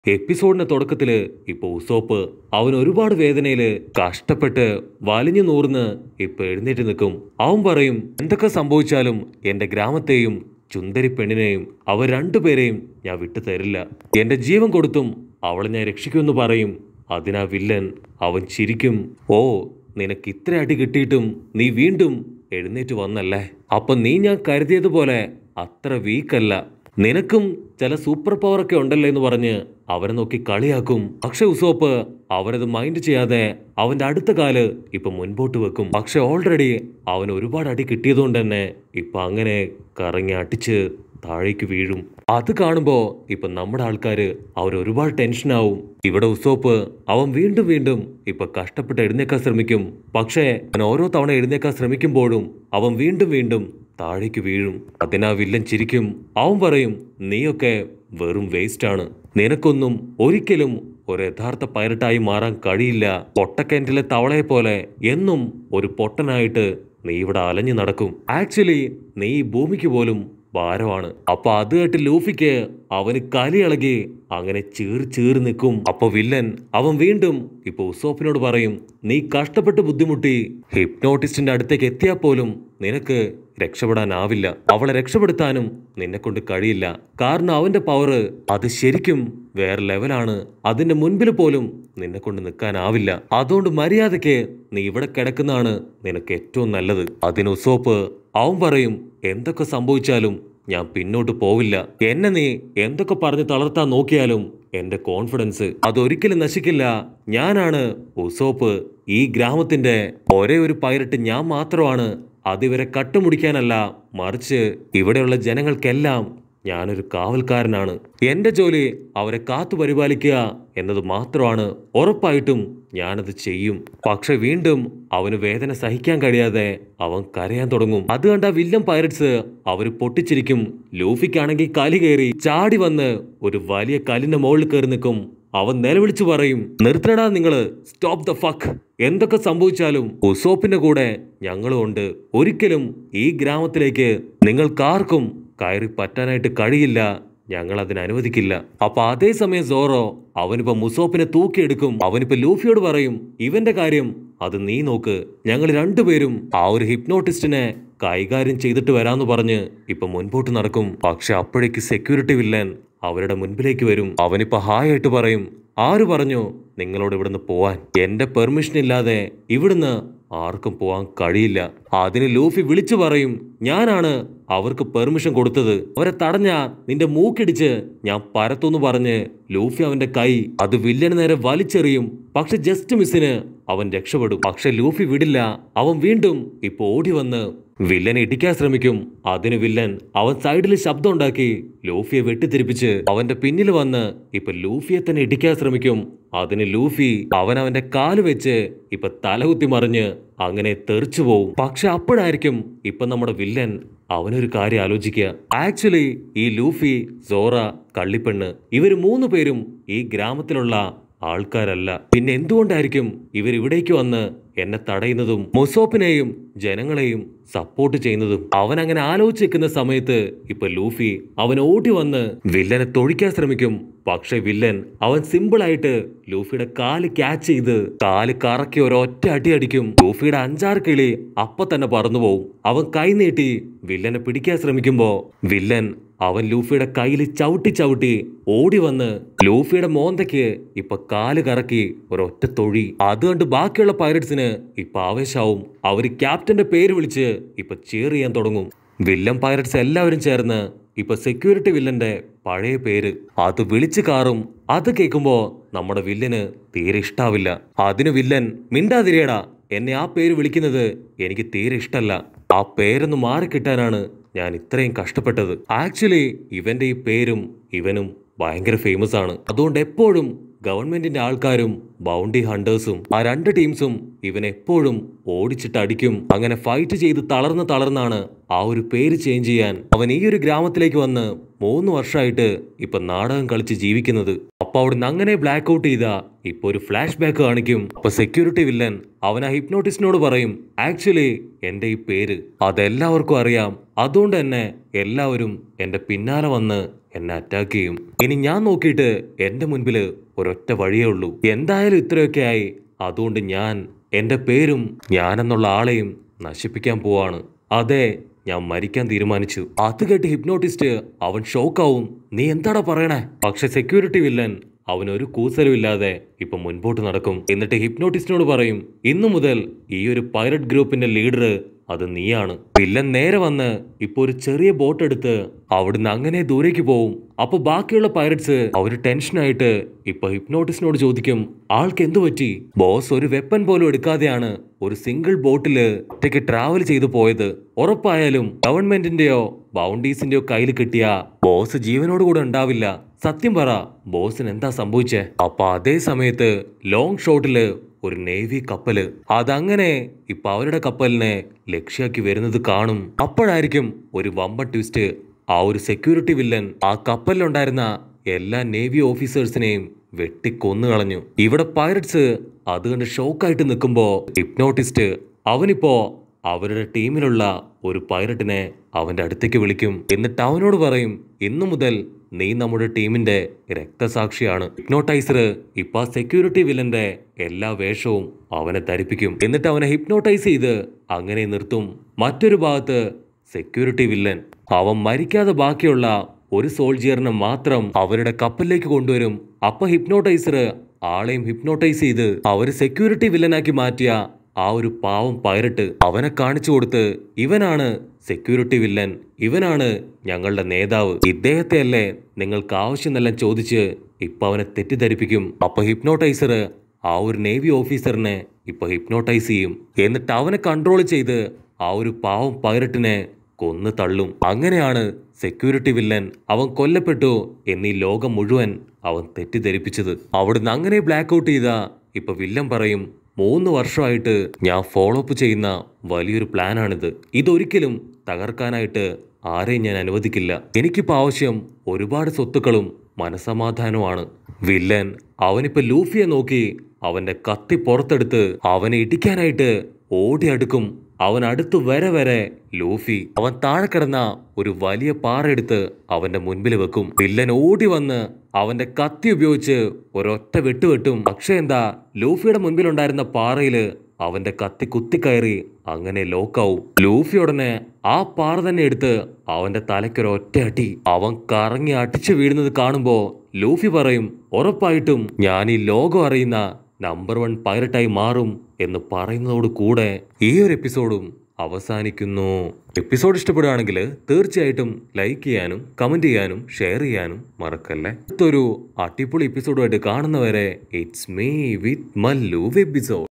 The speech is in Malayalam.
എപ്പിസോഡിന്റെ തുടക്കത്തില് ഇപ്പൊ ഉസോപ്പ് അവൻ ഒരുപാട് വേദനയില് കഷ്ടപ്പെട്ട് വലിഞ്ഞു നൂർന്ന് ഇപ്പൊ എഴുന്നേറ്റ് നിൽക്കും അവൻ പറയും എന്തൊക്കെ സംഭവിച്ചാലും എന്റെ ഗ്രാമത്തെയും ചുന്ദരി പെണ്ണിനെയും അവർ രണ്ടുപേരെയും ഞാൻ വിട്ടു തരില്ല എന്റെ ജീവൻ കൊടുത്തും അവളെ ഞാൻ രക്ഷിക്കുമെന്ന് പറയും അതിനാ വില്ലൻ അവൻ ചിരിക്കും ഓ നിനക്ക് ഇത്ര അടി കിട്ടിയിട്ടും നീ വീണ്ടും എഴുന്നേറ്റ് വന്നല്ലേ അപ്പൊ നീ ഞാൻ കരുതിയതുപോലെ അത്ര വീക്കല്ല നിനക്കും ചില സൂപ്പർ പവർ ഒക്കെ ഉണ്ടല്ലേ എന്ന് പറഞ്ഞ് അവനെ നോക്കി കളിയാക്കും പക്ഷെ ഉസോപ്പ് അവനത് മൈൻഡ് ചെയ്യാതെ അവന്റെ അടുത്ത കാല് ഇപ്പൊ മുൻപോട്ട് വെക്കും പക്ഷെ ഓൾറെഡി അവൻ ഒരുപാട് അടി കിട്ടിയതുകൊണ്ട് തന്നെ ഇപ്പൊ അങ്ങനെ കറങ്ങി അടിച്ച് താഴേക്ക് വീഴും അത് കാണുമ്പോ ഇപ്പൊ നമ്മുടെ ആൾക്കാര് അവർ ഒരുപാട് ടെൻഷനാവും ഇവിടെ ഉസോപ്പ് അവൻ വീണ്ടും വീണ്ടും ഇപ്പൊ കഷ്ടപ്പെട്ട് എഴുന്നേക്കാൻ ശ്രമിക്കും പക്ഷേ അവൻ ഓരോ തവണ എഴുന്നേക്കാൻ ശ്രമിക്കുമ്പോഴും അവൻ വീണ്ടും വീണ്ടും താഴേക്ക് വീഴും അതിനാ വില്ലൻ ചിരിക്കും അവൻ പറയും നീയൊക്കെ വെറും വേസ്റ്റ് ആണ് നിനക്കൊന്നും ഒരിക്കലും ഒരു യഥാർത്ഥ പൈലറ്റായി മാറാൻ കഴിയില്ല പൊട്ടക്കിണറ്റിലെ തവളയെ പോലെ എന്നും ഒരു പൊട്ടനായിട്ട് നീ ഇവിടെ അലഞ്ഞു നടക്കും ആക്ച്വലി നീ ഈ ഭൂമിക്ക് പോലും ഭാരമാണ് അപ്പൊ അത് കേട്ട് ലൂഫിക്ക് അവന് കലി ഇളകി അങ്ങനെ ചീറി ചീറി നിൽക്കും അപ്പൊ വില്ലൻ അവൻ വീണ്ടും ഇപ്പൊ ഉസോപ്പിനോട് പറയും നീ കഷ്ടപ്പെട്ട് ബുദ്ധിമുട്ടി ഹിപ്നോട്ടിസ്റ്റിന്റെ അടുത്തേക്ക് എത്തിയാൽ പോലും നിനക്ക് രക്ഷപ്പെടാനാവില്ല അവളെ രക്ഷപ്പെടുത്താനും നിന്നെ കൊണ്ട് കഴിയില്ല കാരണം അവന്റെ പവർ അത് ശരിക്കും വേറെ ലെവലാണ് അതിന്റെ മുൻപിൽ പോലും നിന്നെ കൊണ്ട് നിൽക്കാനാവില്ല അതുകൊണ്ട് മര്യാദയ്ക്ക് നീ ഇവിടെ കിടക്കുന്നതാണ് നിനക്ക് ഏറ്റവും നല്ലത് അതിന് ഉസോപ്പ് അവൻ പറയും എന്തൊക്കെ സംഭവിച്ചാലും ഞാൻ പിന്നോട്ട് പോവില്ല എന്നെ നീ എന്തൊക്കെ പറഞ്ഞ് തളർത്താൻ നോക്കിയാലും എന്റെ കോൺഫിഡൻസ് അതൊരിക്കലും നശിക്കില്ല ഞാനാണ് ഉസോപ്പ് ഈ ഗ്രാമത്തിന്റെ ഒരേ ഒരു പൈലറ്റ് ഞാൻ മാത്രമാണ് അതിവരെ കട്ടുമുടിക്കാനല്ല മറിച്ച് ഇവിടെയുള്ള ജനങ്ങൾക്കെല്ലാം ഞാനൊരു കാവൽക്കാരനാണ് എന്റെ ജോലി അവരെ കാത്തു പരിപാലിക്കുക എന്നത് മാത്രമാണ് ഉറപ്പായിട്ടും ഞാനത് ചെയ്യും പക്ഷെ വീണ്ടും അവന് വേദന സഹിക്കാൻ കഴിയാതെ അവൻ കരയാൻ തുടങ്ങും അത് കണ്ട വില്ലൻ പൈററ്റ്സ് അവര് പൊട്ടിച്ചിരിക്കും ലൂഫിക്കാണെങ്കിൽ കലി കയറി ചാടി വന്ന് ഒരു വലിയ കല്ലിന്റെ മുകളിൽ കയറി നിൽക്കും അവൻ നിലവിളിച്ചു പറയും നിർത്തണടാ നിങ്ങള് സ്റ്റോപ്പ് ദ ഫക്ക് എന്തൊക്കെ സംഭവിച്ചാലും ഉസോപ്പിന്റെ കൂടെ ഞങ്ങളും ഉണ്ട് ഒരിക്കലും ഈ ഗ്രാമത്തിലേക്ക് നിങ്ങൾക്കാർക്കും കയറി പറ്റാനായിട്ട് കഴിയില്ല ഞങ്ങൾ അതിന് അനുവദിക്കില്ല അപ്പൊ അതേസമയം സോറോ അവനിപ്പോ മുസോപ്പിനെ തൂക്കിയെടുക്കും അവനിപ്പോ ലൂഫിയോട് പറയും ഇവന്റെ കാര്യം അത് നീ നോക്ക് ഞങ്ങൾ രണ്ടുപേരും ആ ഒരു ഹിപ്നോട്ടിസ്റ്റിനെ കൈകാര്യം ചെയ്തിട്ട് വരാന്ന് പറഞ്ഞ് ഇപ്പൊ മുൻപോട്ട് നടക്കും പക്ഷെ അപ്പോഴേക്ക് സെക്യൂരിറ്റി വില്ലൻ അവരുടെ മുൻപിലേക്ക് വരും അവനിപ്പോ ഹായ് ആയിട്ട് പറയും ആര് പറഞ്ഞു നിങ്ങളോട് ഇവിടുന്ന് പോവാൻ എന്റെ പെർമിഷൻ ഇല്ലാതെ ഇവിടുന്ന് ആർക്കും പോവാൻ കഴിയില്ല അതിന് ലൂഫി വിളിച്ചു പറയും ഞാനാണ് അവർക്ക് പെർമിഷൻ കൊടുത്തത് അവരെ തടഞ്ഞ നിന്റെ മൂക്കിടിച്ച് ഞാൻ പരത്തുന്നു പറഞ്ഞ് ലൂഫി അവന്റെ കൈ അത് വില്ലന് നേരെ വലിച്ചെറിയും പക്ഷെ ജസ്റ്റ് മിസ്സിന് അവൻ രക്ഷപ്പെടും പക്ഷെ ലൂഫി വിടില്ല അവൻ വീണ്ടും ഇപ്പൊ ഓടി വന്ന് വില്ലനെ ഇടിക്കാൻ ശ്രമിക്കും അതിന് വില്ലൻ അവൻ സൈഡിൽ ശബ്ദം ഉണ്ടാക്കി ലൂഫിയെ വെട്ടിത്തിരിപ്പിച്ച് അവന്റെ പിന്നിൽ വന്ന് ഇപ്പൊ ലൂഫിയെ തന്നെ ഇടിക്കാൻ ശ്രമിക്കും അതിന് ലൂഫി അവൻ അവന്റെ കാല് വെച്ച് ഇപ്പൊ തലകുത്തി മറിഞ്ഞ് അങ്ങനെ തെറിച്ചു പോവും പക്ഷെ അപ്പോഴായിരിക്കും ഇപ്പൊ നമ്മുടെ വില്ലൻ അവനൊരു കാര്യം ആലോചിക്കുക ആക്ച്വലി ഈ ലൂഫി സോറ കള്ളിപ്പെണ്ണ് ഇവര് മൂന്ന് പേരും ഈ ഗ്രാമത്തിലുള്ള ആൾക്കാരല്ല പിന്നെ എന്തുകൊണ്ടായിരിക്കും ഇവർ ഇവിടേക്ക് വന്ന് എന്നെ തടയുന്നതും മൊസോപ്പിനെയും ജനങ്ങളെയും സപ്പോർട്ട് ചെയ്യുന്നതും അവൻ അങ്ങനെ ആലോചിച്ച് നിൽക്കുന്ന സമയത്ത് ഇപ്പൊ ലൂഫി അവൻ ഓടി വന്ന് വില്ലനെ തൊഴിക്കാൻ ശ്രമിക്കും പക്ഷെ വില്ലൻ അവൻ സിമ്പിൾ ആയിട്ട് ലൂഫിയുടെ കാല് ക്യാച്ച് ചെയ്ത് കാല് കറക്കി ഒരൊറ്റ അടി അടിക്കും ലൂഫിയുടെ അഞ്ചാറ് കിളി അപ്പൊ തന്നെ പറന്നു പോവും അവൻ കൈ നീട്ടി വില്ലനെ പിടിക്കാൻ ശ്രമിക്കുമ്പോ വില്ലൻ അവൻ ലൂഫിയുടെ കയ്യിൽ ചവിട്ടി ചവിട്ടി ഓടി വന്ന് ലൂഫിയുടെ മോന്തയ്ക്ക് ഇപ്പൊ കാല് കറക്കി ഒരൊറ്റ തൊഴി അത് കണ്ട് ബാക്കിയുള്ള പൈററ്റ്സിന് ഇപ്പൊ ആവേശാവും അവര് ക്യാപ്റ്റന്റെ പേര് വിളിച്ച് ഇപ്പൊ cheer ചെയ്യാൻ തുടങ്ങും വില്ലൻ പൈററ്റ്സ് എല്ലാവരും ചേർന്ന് ഇപ്പൊ സെക്യൂരിറ്റി വില്ലന്റെ പഴയ പേര് അത് വിളിച്ചു കാറും അത് കേൾക്കുമ്പോ നമ്മുടെ വില്ലന് തീരെ ഇഷ്ടാവില്ല അതിന് വില്ലൻ മിണ്ടാതിരിയടാ എന്നെ ആ പേര് വിളിക്കുന്നത് എനിക്ക് തീരെ ഇഷ്ടല്ല ആ പേരൊന്ന് മാറിക്കിട്ടാനാണ് ഞാൻ ഇത്രയും കഷ്ടപ്പെട്ടത് ആക്ച്വലി ഇവന്റെ ഈ പേരും ഇവനും ഭയങ്കര ഫേമസ് ആണ് അതുകൊണ്ട് എപ്പോഴും ഗവൺമെന്റിന്റെ ആൾക്കാരും ബൗണ്ടി ഹണ്ടേഴ്സും ആ രണ്ട് ടീംസും ഇവൻ എപ്പോഴും ഓടിച്ചിട്ട് അടിക്കും അങ്ങനെ ഫൈറ്റ് ചെയ്ത് തളർന്ന് തളർന്നാണ് ആ ഒരു പേര് ചേഞ്ച് ചെയ്യാൻ അവൻ ഈ ഒരു ഗ്രാമത്തിലേക്ക് വന്ന് മൂന്ന് വർഷമായിട്ട് ഇപ്പൊ നാടകം കളിച്ച് ജീവിക്കുന്നത് അപ്പൊ അവിടുന്ന് അങ്ങനെ ബ്ലാക്ക് ഔട്ട് ചെയ്ത ഇപ്പൊ ഒരു ഫ്ലാഷ് ബാക്ക് കാണിക്കും അപ്പൊ സെക്യൂരിറ്റി വില്ലൻ അവൻ ആ ഹിപ്നോട്ടിസ്റ്റിനോട് പറയും ആക്ച്വലി എന്റെ ഈ പേര് അതെല്ലാവർക്കും അറിയാം അതുകൊണ്ട് തന്നെ എല്ലാവരും എന്റെ പിന്നാലെ വന്ന് എന്നെ അറ്റാക്ക് ചെയ്യും ഇനി ഞാൻ നോക്കിയിട്ട് എന്റെ മുൻപിൽ ഒരൊറ്റ വഴിയേ ഉള്ളൂ എന്തായാലും ഇത്രയൊക്കെ ആയി അതുകൊണ്ട് ഞാൻ എന്റെ പേരും ഞാനെന്നുള്ള ആളെയും നശിപ്പിക്കാൻ പോവാണ് അതെ ഞാൻ മരിക്കാൻ തീരുമാനിച്ചു അത് കേട്ട് ഹിപ്നോട്ടിസ്റ്റ് അവൻ ഷോക്കാവും നീ എന്താടാ പറയണേ പക്ഷെ സെക്യൂരിറ്റി വില്ലൻ അവൻ ഒരു കൂസലുമില്ലാതെ ഇപ്പൊ മുൻപോട്ട് നടക്കും എന്നിട്ട് ഹിപ്നോട്ടിസ്റ്റിനോട് പറയും ഇന്നു മുതൽ ഈ ഒരു പൈററ്റ് ഗ്രൂപ്പിന്റെ ലീഡർ അത് നീയാണ് വില്ലൻ നേരെ വന്ന് ഇപ്പൊ ഒരു ചെറിയ ബോട്ട് എടുത്ത് അവിടുന്ന് അങ്ങനെ ദൂരേക്ക് പോവും അപ്പൊ ബാക്കിയുള്ള പൈററ്റ്സ് അവര് ടെൻഷനായിട്ട് ഇപ്പൊ ഹിപ്നോട്ടിസ്റ്റിനോട് ചോദിക്കും ആൾക്ക് എന്തു പറ്റി ബോസ് ഒരു വെപ്പൻ പോലും എടുക്കാതെയാണ് ഒരു സിംഗിൾ ബോട്ടില് ഒറ്റയ്ക്ക് ട്രാവൽ ചെയ്തു പോയത് ഉറപ്പായാലും ഗവൺമെന്റിന്റെയോ ബൗണ്ടീസിന്റെയോ കയ്യിൽ കിട്ടിയ ബോസ് ജീവനോട് കൂടെ ഉണ്ടാവില്ല സത്യം പറ ബോസിന് എന്താ സംഭവിച്ചേ അപ്പൊ അതേ സമയത്ത് ലോങ് ഷോട്ടില് ഒരു നേവി കപ്പല് അതങ്ങനെ ഇപ്പൊ അവരുടെ കപ്പലിനെ ലക്ഷ്യാക്കി വരുന്നത് കാണും അപ്പോഴായിരിക്കും ഒരു വമ്പ ട്വിസ്റ്റ് ആ ഒരു സെക്യൂരിറ്റി വില്ലൻ ആ കപ്പലിലുണ്ടായിരുന്ന എല്ലാ നേവി ഓഫീസേഴ്സിനെയും വെട്ടിക്കൊന്നു കളഞ്ഞു ഇവിടെ പൈററ്റ്സ് അത് കണ്ട് ഷോക്കായിട്ട് നിൽക്കുമ്പോ ഹിപ്നോട്ടിസ്റ്റ് അവനിപ്പോ അവരുടെ ടീമിലുള്ള ഒരു പൈററ്റിനെ അവന്റെ അടുത്തേക്ക് വിളിക്കും എന്നിട്ട് അവനോട് പറയും ഇന്നു മുതൽ നീ നമ്മുടെ ടീമിന്റെ രക്തസാക്ഷിയാണ് ഹിപ്നോട്ടൈസർ ഇപ്പൊ ആ സെക്യൂരിറ്റി വില്ലന്റെ എല്ലാ വേഷവും അവനെ ധരിപ്പിക്കും എന്നിട്ട് അവനെ ഹിപ്നോട്ടൈസ് ചെയ്ത് അങ്ങനെ നിർത്തും മറ്റൊരു ഭാഗത്ത് സെക്യൂരിറ്റി വില്ലൻ അവൻ മരിക്കാതെ ബാക്കിയുള്ള ഒരു സോൾജിയറിനെ മാത്രം അവരുടെ കപ്പലിലേക്ക് കൊണ്ടുവരും അപ്പൊ ഹിപ്നോട്ടൈസർ ആളെയും ഹിപ്നോട്ടൈസ് ചെയ്ത് അവര് സെക്യൂരിറ്റി വില്ലനാക്കി മാറ്റിയ ആ ഒരു പാവം പൈററ്റ് അവനെ കാണിച്ചു കൊടുത്ത് ഇവനാണ് സെക്യൂരിറ്റി വില്ലൻ ഇവനാണ് ഞങ്ങളുടെ നേതാവ് ഇദ്ദേഹത്തെ അല്ലേ നിങ്ങൾക്ക് ആവശ്യമെന്നെല്ലാം ചോദിച്ച് ഇപ്പൊ അവനെ തെറ്റിദ്ധരിപ്പിക്കും അപ്പൊ ഹിപ്നോട്ടൈസർ ആ ഒരു നേവി ഓഫീസറിനെ ഇപ്പൊ ഹിപ്നോട്ടൈസ് ചെയ്യും എന്നിട്ട് അവനെ കൺട്രോൾ ചെയ്ത് ആ ഒരു പാവം പൈററ്റിനെ കൊന്നു തള്ളും അങ്ങനെയാണ് സെക്യൂരിറ്റി വില്ലൻ അവൻ കൊല്ലപ്പെട്ടു എന്നീ ലോകം മുഴുവൻ അവൻ തെറ്റിദ്ധരിപ്പിച്ചത് അവിടുന്ന് അങ്ങനെ ബ്ലാക്ക് ഔട്ട് ചെയ്ത ഇപ്പൊ വില്ലൻ പറയും മൂന്ന് വർഷമായിട്ട് ഞാൻ ഫോളോ അപ്പ് ചെയ്യുന്ന വലിയൊരു പ്ലാനാണിത് ഇതൊരിക്കലും തകർക്കാനായിട്ട് ആരെയും ഞാൻ അനുവദിക്കില്ല എനിക്കിപ്പോൾ ആവശ്യം ഒരുപാട് സ്വത്തുക്കളും മനസമാധാനവുമാണ് വില്ലൻ അവനിപ്പോ ലൂഫിയെ നോക്കി അവന്റെ കത്തി പുറത്തെടുത്ത് അവനെ ഇടിക്കാനായിട്ട് ഓടി അടുക്കും അവൻ അടുത്ത് വരെ വരെ ലൂഫി അവൻ താഴെ കിടന്ന ഒരു വലിയ പാറ എടുത്ത് അവന്റെ മുൻപിൽ വെക്കും വില്ലൻ ഓടി വന്ന് അവന്റെ കത്തി ഉപയോഗിച്ച് ഒരൊറ്റ വെട്ടുവെട്ടും പക്ഷെ എന്താ ലൂഫിയുടെ മുൻപിലുണ്ടായിരുന്ന പാറയില് അവന്റെ കത്തി കുത്തിക്കയറി അങ്ങനെ ലോക്കാവും ലൂഫി ഉടനെ ആ പാറ തന്നെ എടുത്ത് അവന്റെ തലയ്ക്കൊരൊറ്റ അടി അവൻ കറങ്ങി അടിച്ചു വീഴുന്നത് കാണുമ്പോ ലൂഫി പറയും ഉറപ്പായിട്ടും ഞാൻ ഈ ലോകം അറിയുന്ന നമ്പർ വൺ പൈററ്റായി മാറും എന്ന് പറയുന്നതോട് കൂടെ ഈ ഒരു എപ്പിസോഡും അവസാനിക്കുന്നു എപ്പിസോഡ് ഇഷ്ടപ്പെടുകയാണെങ്കിൽ തീർച്ചയായിട്ടും ലൈക്ക് ചെയ്യാനും കമന്റ് ചെയ്യാനും ഷെയർ ചെയ്യാനും മറക്കല്ലേ അടുത്തൊരു അടിപൊളി എപ്പിസോഡുമായിട്ട് കാണുന്നവരെ it's me with Mallu episode